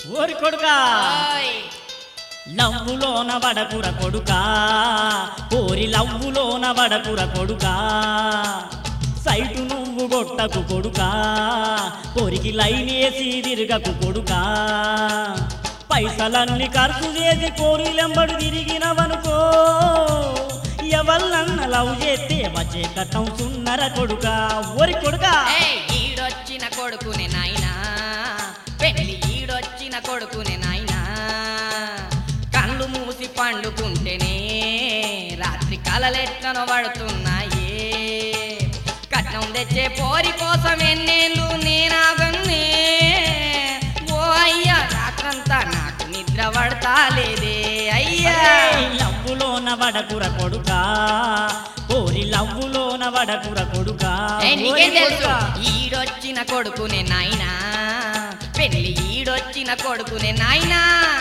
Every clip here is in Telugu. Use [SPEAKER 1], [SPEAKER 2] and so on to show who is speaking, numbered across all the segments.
[SPEAKER 1] ఓరి కొడుకా
[SPEAKER 2] ఓయ్
[SPEAKER 1] లవ్వులోన వడకుర కొడుకా ఓరి లవ్వులోన వడకుర కొడుకా సైటు నువ్వు గొట్టకు కొడుకా పొరికి లైన్ వేసి తిరగకు కొడుకా పైసలన్నీ ఖర్చు చేసి కోరిలెంబడు తిరిగినవనుకో ఎవల్లన్న లవ్ చేస్తే వచ్చే కట్టం సున్నర కొడుకా ఓరి కొడుకా
[SPEAKER 2] ఏయ్, ఈడొచ్చిన కొడుకునే నాయనా పెళ్లి ఈడొచ్చిన కొడుకునే నాయనా కళ్ళు మూసి పండుకుంటేనే రాత్రి కలలెట్లను పడుతున్నాయే కట్నం తెచ్చే పోరి కోసం ఎన్నేళ్ళు నేనాగన్నే ఓ అయ్యా రాత్రంతా నాకు నిద్ర పడతాలేదే అయ్యా
[SPEAKER 1] లవ్వులోన వడకుర కొడుకా ఓరి లవ్వులోన వడకుర కొడుకా
[SPEAKER 2] ఏ, నీకేం
[SPEAKER 1] ఓరి
[SPEAKER 2] తెలుసు
[SPEAKER 1] కొడుకా.
[SPEAKER 2] ఈడొచ్చిన కొడుకునే నాయనా పెళ్లి ఈడొచ్చిన కొడుకునే నాయనా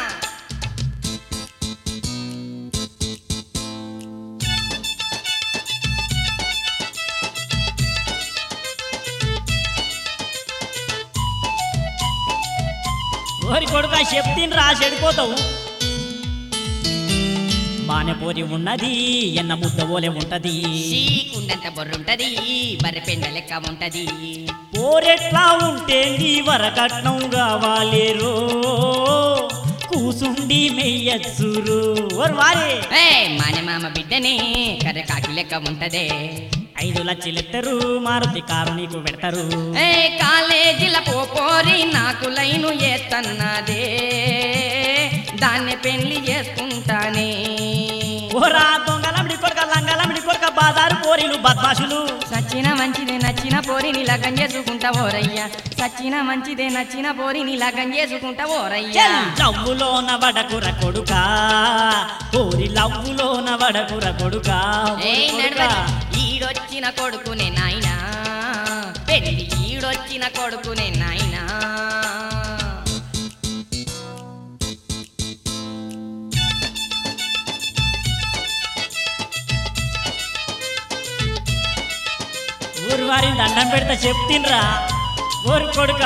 [SPEAKER 1] ఓరి కొడుకా చెప్తిని రా చెడిపోతావు మానపోరి ఉన్నది ఎన్న ముద్ద ఓలే ఉంటది
[SPEAKER 2] చీకుండంత బొర్రుంటది బర్రె పెండ లెక్క ఉంటది
[SPEAKER 1] పోరెట్లా ఉంటే నీ వరకట్నం కావాలేరో కూసుండి మెయ్యచ్చురు ఓరి వారే
[SPEAKER 2] ఏ మానే మామ బిడ్డనే కర్ర కాకి లెక్క ఉంటదే
[SPEAKER 1] ఐదు లక్షలెత్తరు మారుతి కారు నీకు పెడతారు
[SPEAKER 2] ఏ కాలేజీల పోపోరి నాకు లైను ఏతన్నదే దాన్ని పెళ్లి చేసుకుంటానే
[SPEAKER 1] ఓరా దొంగలమిడి కొడుక లంగలమిడి కొడుక బాదారు పోరీలు బద్మాషులు
[SPEAKER 2] సచ్చిన మంచిదే నచ్చిన పోరిని లగం చేసుకుంటా ఓరయ్యా సచ్చిన మంచిదే నచ్చిన పోరిని లగం చేసుకుంటా ఓరయ్యా
[SPEAKER 1] లవ్వులోన వడకుర కొడుకా ఓరి లవ్వులోన వడకుర కొడుకా ఓరి
[SPEAKER 2] ఏయ్
[SPEAKER 1] కొడుకా.
[SPEAKER 2] నడవది ఈడొచ్చిన కొడుకునే నాయనా పెళ్లి ఈడొచ్చిన కొడుకునే నాయనా
[SPEAKER 1] ఊరి వారిని దండం పెడితే చెప్తిన్రా ఊరి కొడుక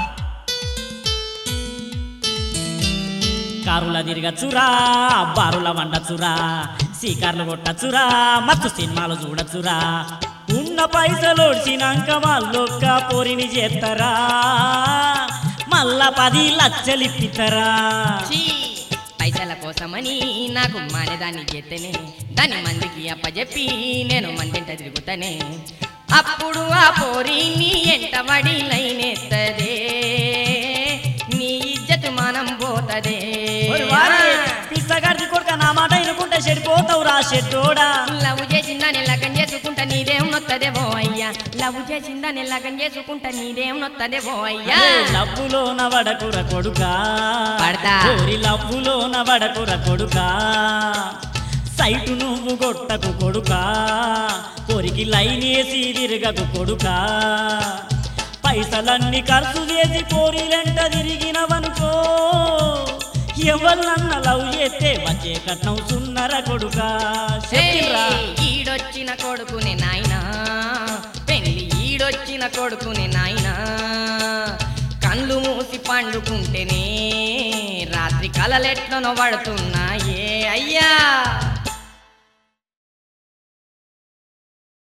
[SPEAKER 1] కారుల తిరగచ్చురా బారుల వండచ్చురా సీకార్లు కొట్టచ్చురా మత్తు సినిమాలు చూడచ్చురా ఉన్న పైసలు ఒడిచినాక వాళ్ళొక్క పోరిని చేస్తారా మళ్ళా పది లచ్చలిప్పిస్తారా
[SPEAKER 2] ఛీ, పైసల కోసమని నాకు మానేదాన్ని చేస్తేనే దాని మందికి అప్పచెప్పి నేను మందింట తిరుగుతానే అప్పుడు ఆ పోరి నీ ఎంట వడి లైనెత్తదే నీ ఇజ్జత్ మనం పోతదే
[SPEAKER 1] ఓరి వారి పిచ్చగాడిది కొడుక నా మాట వినుకుంటే చెడిపోతావురా షెడ్డోడా
[SPEAKER 2] లవ్ చేసిందని లగం చేసుకుంటా నీదేం నొత్తదేవో అయ్యా లవ్ చేసిందని లగం చేసుకుంటా నీదేం నొత్తదేవో అయ్యా
[SPEAKER 1] లవ్వులోన వడకుర కొడుకా
[SPEAKER 2] పడతా.
[SPEAKER 1] ఓరి లవ్వులోన వడకుర కొడుకా సైటు నువ్వు కొట్టకు కొడుకా పొరికి లైన్ వేసి తిరగకు కొడుకా పైసలన్నీ ఖర్చు చేసి పోరీలెంట తిరిగినవనుకో ఎవరినన్న లవ్ చేస్తే వచ్చే కట్నం సున్నర కొడుకా చెప్పిర్రా
[SPEAKER 2] ఏయ్, ఈడొచ్చిన కొడుకునే నాయనా పెళ్లి ఈడొచ్చిన కొడుకునే నాయనా కళ్ళు మూసి పండుకుంటేనే రాత్రి కలలెట్లనో పడుతున్నాయే అయ్యా